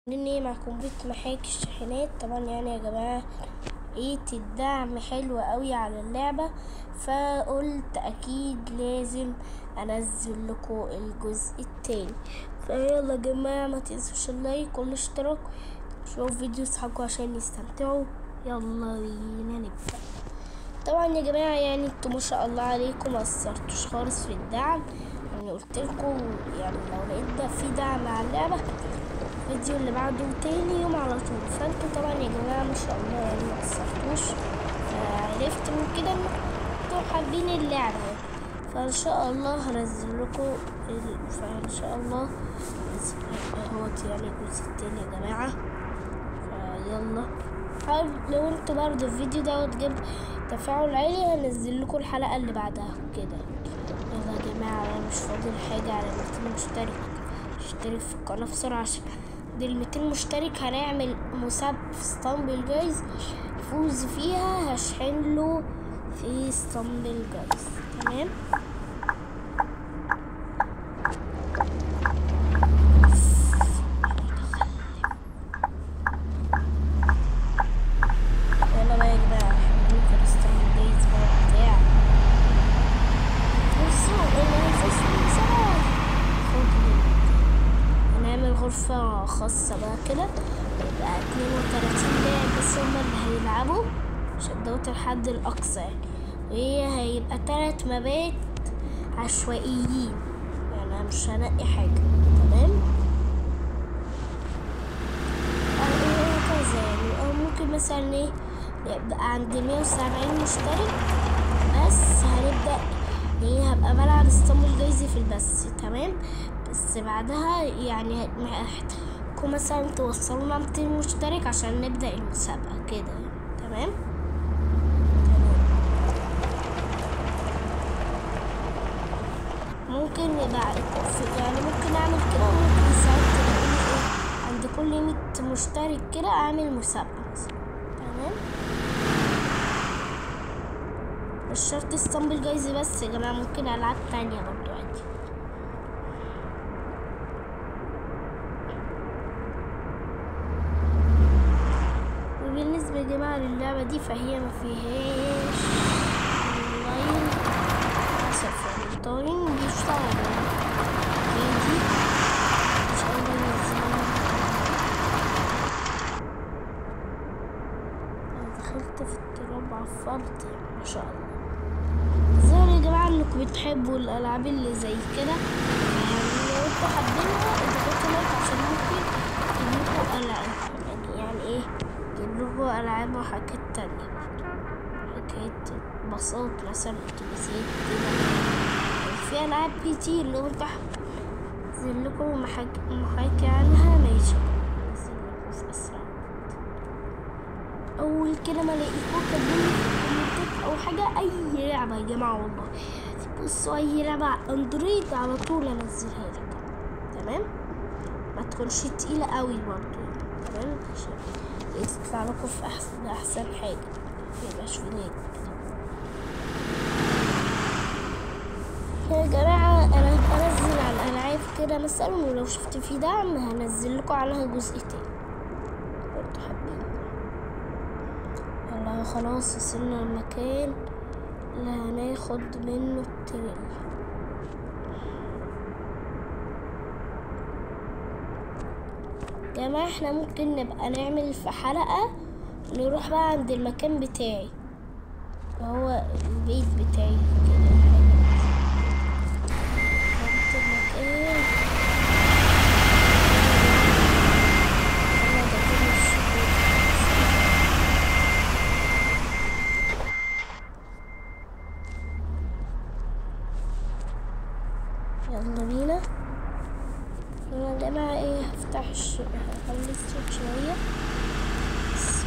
لاني معكم بيت محاكي الشاحنات طبعا يعني يا جماعة لقيت الدعم حلو قوي على اللعبة فقلت اكيد لازم انزل لكم الجزء التاني فيلا يا جماعة ما تنسوش اللايك والاشتراك شوفوا فيديو اصحابكم عشان يستمتعوا يلا بينا نبدأ طبعا يا جماعة يعني انتوا ما شاء الله عليكم ما قصرتوش خالص في الدعم يعني قلت لكم يعني لو لقيت ده في دعم على اللعبة الفيديو اللي بعده تاني يوم على طول فانتوا طبعا يا جماعة ما شاء الله يعني ما قصرتوش فعرفت من كده ان انتوا حابين اللعبة يعني. فان شاء الله هنزل لكم ال- فان شاء الله هو يعني الجزء التاني يا جماعة فيلا حاول لو انتوا برضه الفيديو ده جاب تفاعل عالي هنزل لكم الحلقة اللي بعدها كده يلا يا جماعة انا مش فاضل حاجة على 200 مشترك اشترك في القناة بسرعة عشان دي 200 مشترك هنعمل مسابقة في اسطنبول جايز فوز فيها هشحن له في اسطنبول جايز تمام يلا بقى يا جماعة ممكن اسطنبول جايز بقى بتاع بصوا انا نفسي بسرعة خد هنعمل غرفة خاصة بقى كده يبقى اتنين وتلاتين لاعب بس هما اللي هيلعبوا عشان دوت الحد الأقصى يعني وهي هيبقى تلات مبات عشوائيين يعني أنا مش هنقي حاجة تمام أو إيه هكذا يعني أو ممكن مثلا ايه يبقى عند مية وسبعين مشترك بس هنبدأ ايه هبقى بلعب اسطنبول جايزي في البث تمام بس بعدها يعني محتاجكم مثلا توصلونا 200 مشترك عشان نبدأ المسابقة كده تمام ممكن يبقى في- يعني ممكن اعمل كده وممكن ساعات تلاقيني ايه عند كل 100 مشترك كده اعمل مسابقة مثلا تمام مش شرط اسطنبول جايزي بس يا جماعة ممكن ألعاب تانية برضو عادي وبالنسبة يا جماعة للعبة دي فهي ما فيهاش اونلاين للأسف يعني الطارين بيشتغلوا هي دي مش قادرة انزلها أنا دخلت في التراب عفرت ما شاء الله ظاهر يا جماعة انكم بتحبوا الالعاب اللي زي كده يعني لو انتوا حابينها اضغطوا لايك عشان ممكن يجيب لكم العاب يعني, يعني ايه يجيب لكم العاب وحاجات تانية حكاية باصات مثلا اتوبيسات كده في العاب كتير لو انتوا انزل لكم محاك- محاكي عنها ماشي انزل لكم في اسرع وقت. اول كده ما الاقيكم كاتبين في الكومنتات او حاجه اي لعبه يا جماعه والله بصوا اي لعبه على اندرويد على طول انزلها لك تمام ما تكونش تقيله قوي برضه تمام عشان تطلع لكم في احسن احسن حاجه ميبقاش في نت يا جماعة أنا بنزل على الألعاب كده مثلا ولو شفت في دعم هنزل لكم عنها جزء تاني برضه حابين يلا خلاص وصلنا المكان اللي هناخد منه التريل جماعة احنا ممكن نبقى نعمل في حلقة نروح بقى عند المكان بتاعي وهو البيت بتاعي كده رحت المكان يلا ده كده الشغل. يلا بينا انا يا جماعة ايه هفتح الش... هخلي الصوت شوية بس.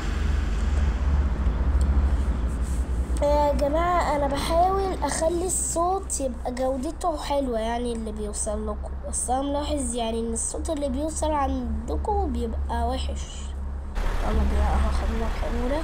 يا جماعة انا بحاول اخلي الصوت يبقى جودته حلوة يعني اللي بيوصل لكم بس انا ملاحظ يعني ان الصوت اللي بيوصل عندكم بيبقى وحش يلا بينا اهو خدنا الحمولة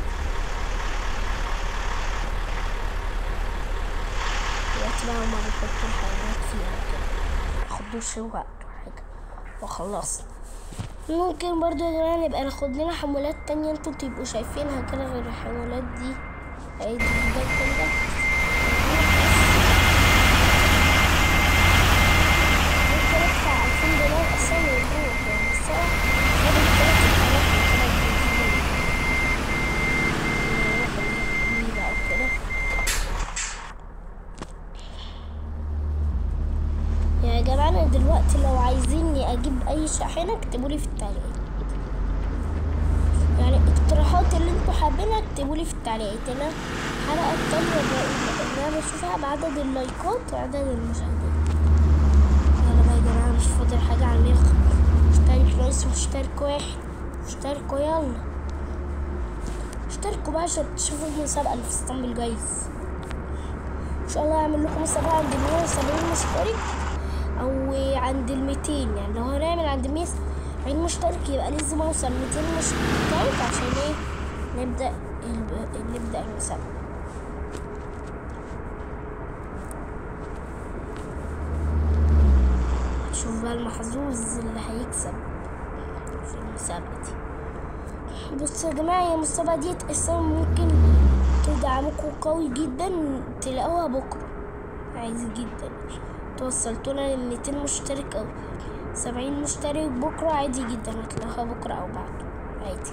دلوقتي بقى هما بيحطوا الحيوانات فيها كده مياخدوش وقت ولا حاجة وخلصنا ممكن برضو يا جماعة نبقى ناخد لنا حمولات تانية انتوا تبقوا شايفينها كده غير الحمولات دي ايدي ده كده ممكن ادفع 2000 دولار اصلا ويروح يعني بس هو خد التلات الحاجات والحاجات دي دي بقى وكده يا جماعة أنا دلوقتي لو عايزيني أجيب أي شاحنة اكتبولي في التعليقات يعني اقتراحات اللي انتوا حابينها اكتبولي في التعليقات أنا الحلقة التانية ب- اللي أنا بشوفها بعدد اللايكات وعدد المشاهدات يلا بقى يا جماعة مش فاضل حاجة على المية مشترك ناقص مشترك واحد اشتركوا يلا اشتركوا بقى عشان تشوفوا المسابقة اللي في اسطنبول جايز ان شاء الله اعمل لكم مسابقة عند ال 170 مشترك او عند ال 200 يعني لو هنعمل عند 170 مشترك يبقى لازم اوصل 200 مشترك عشان ايه نبدأ ال- نبدأ المسابقة شوف بقى المحظوظ اللي هيكسب في المسابقة دي بصوا يا جماعة هي المسابقة دي اصلا ممكن تدعمكم قوي جدا تلاقوها بكرة عادي جدا توصلتونا ل 200 مشترك او 70 مشترك بكرة عادي جدا هتلاقوها بكرة او بعده عادي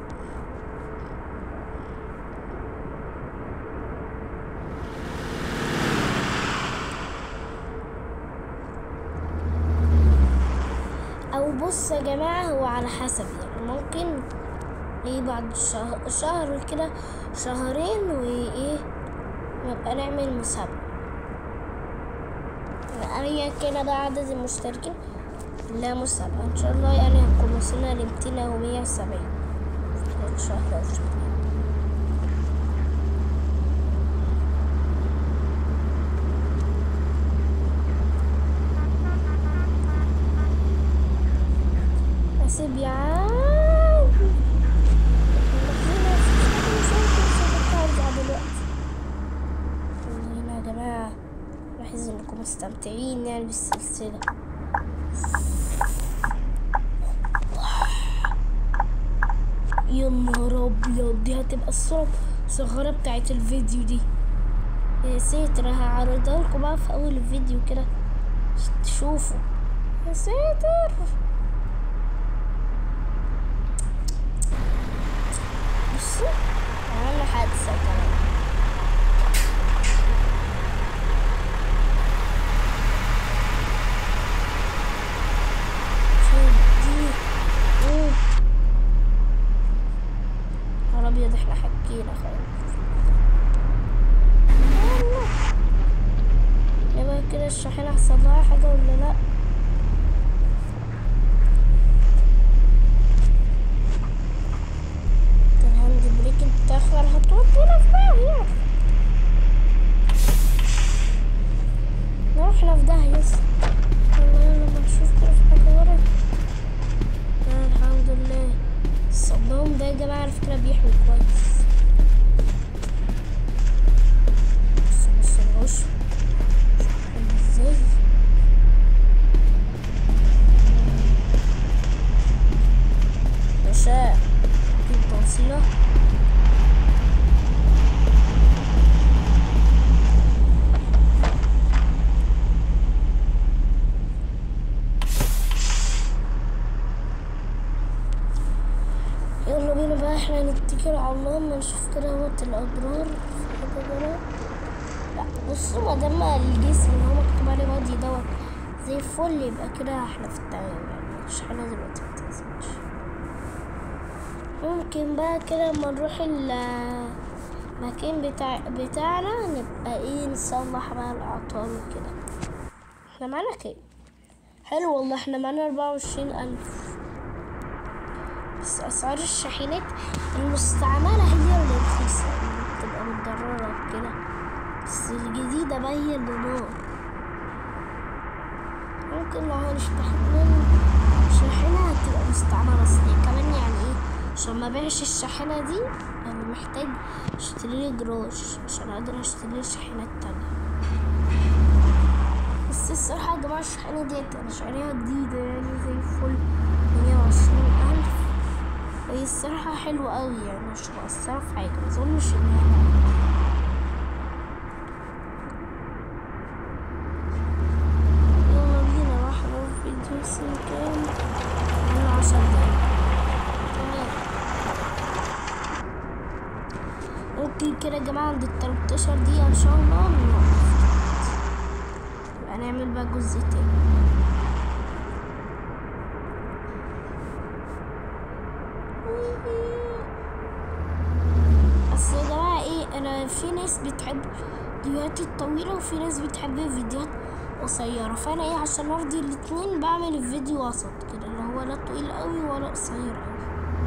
او بص يا جماعة هو على حسب يعني ممكن ايه بعد شهر, شهر كده شهرين وايه نبقى نعمل مسابقة ايا كان بقى عدد المشتركين لا مسابقة ان شاء الله يعني هنكون وصلنا لمتين او مية وسبعين في شهر او شهرين اسيب يا عم هنا يا جماعة بحس انكم مستمتعين يعني بالسلسلة يا نهار ابيض دي هتبقى الصورة الصغيرة بتاعت الفيديو دي يا ساتر هعرضها لكم بقى في اول الفيديو كده عشان تشوفوا يا ساتر بصوا عملنا حادثة كمان شوف دي اوه نهار ابيض احنا حكينا خلاص والله. يبقى كده الشاحنة حصل لها حاجة ولا لأ الهاند بريك بتاخر هتودينا في داهية رحنا في داهية والله يلا ما نشوف كده في حاجة ورا لا الحمد لله الصدام ده يا جماعة على فكرة بيحمي كويس بص بص العش عامل ازاي باشا دي توصيلة يلا بينا بقى احنا نتكل على الله اما نشوف كده اهوت الاضرار في حاجة جرى لا بصوا ما دام الجسم اللي هو مكتوب عليه بادي دوت زي الفل يبقى كده احنا في التمام يعني مش حاجة دلوقتي متلازمش ممكن بقى كده اما نروح المكان بتاع بتاعنا نبقى ايه نصلح بقى الاعطال وكده احنا معانا كام حلو والله احنا معانا اربعة وعشرين الف بس اسعار الشاحنات المستعملة هي اللي رخيصة اللي بتبقى متضررة كده بس الجديدة بقى هي اللي نار ممكن لو هنفتح لنا شاحنة هتبقى مستعملة اصلي كمان يعني ايه عشان ما بيعش الشاحنة دي انا محتاج اشتري لي جراج عشان اقدر اشتري لي شاحنات تانية بس الصراحة يا جماعة الشاحنة ديت انا شاريها جديدة يعني زي الفل مية وعشرين ألف وهي الصراحة حلوة أوي يعني مش مقصرة في حاجة مظنش إن هي يلا بينا راح نروح فيديو سين كام عن عشر دقايق تمام ممكن كده يا جماعة عند التلاتاشر دقيقة إن شاء الله نوقف يبقى نعمل بقى جزء تاني اصل يا جماعة ايه انا في ناس بتحب الفيديوهات الطويلة وفي ناس بتحب الفيديوهات قصيرة فانا ايه عشان ارضي الاتنين بعمل الفيديو وسط كده اللي هو لا طويل قوي ولا قصير قوي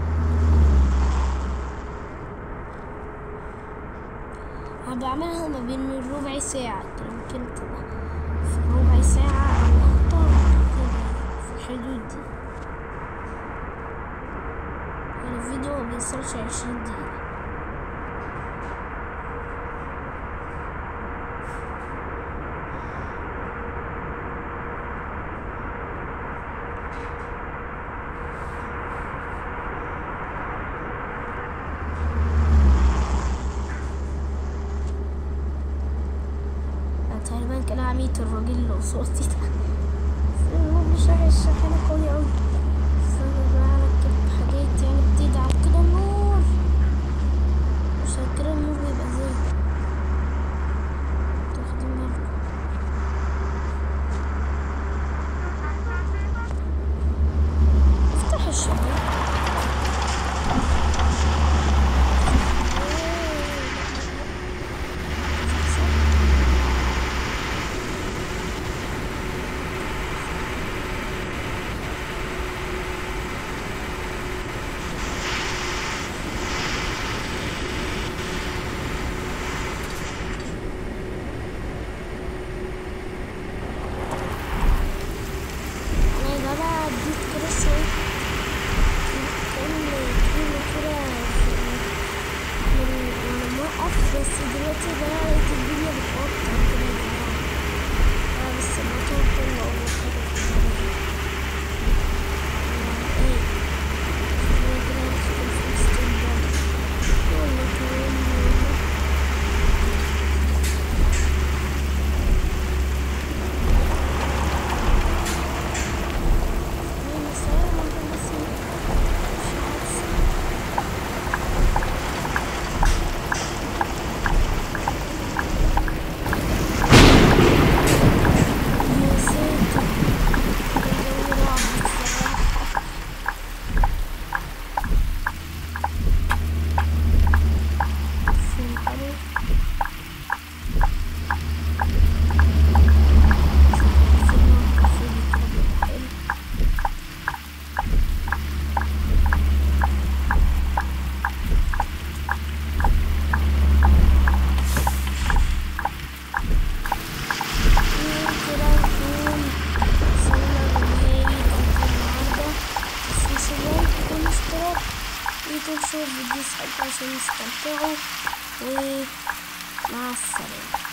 انا بعملها ما بين الربع ساعة كده ممكن تبقى في ربع ساعة او اكتر كده في الحدود دي يعني الفيديو ما بيوصلش عشرين دقيقة أنا تقريبا كده عميت الراجل اللي قصادي ده بس هو مش الشحنة قوي أوي استنى بقى أركب حاجات يعني بتدعم كده النور عشان كده النور بيبقى زي تاخدين بالكم افتح الشباك انا يا جماعة اديت كده شوية كان كيلو كده من وانا موقف بس دلوقتي يا جماعة لقيت الدنيا بتقطع كده يا جماعة انا بس الموتور كله اول حاجة في دماغي. آه، ايه خلينا كده ندخل في وسط البلد يلا كمان يلا يلا سلام عليكم بس مش عارفة يا ساتر الجو رعب بصراحة فين حلو فين موقف فين كده بيبقى حلو كده نكون وصلنا لنهاية فيديو النهاردة متنسوش اللايك والاشتراك وتنشروا الفيديو صحابكم عشان يستمتعوا ومع السلامة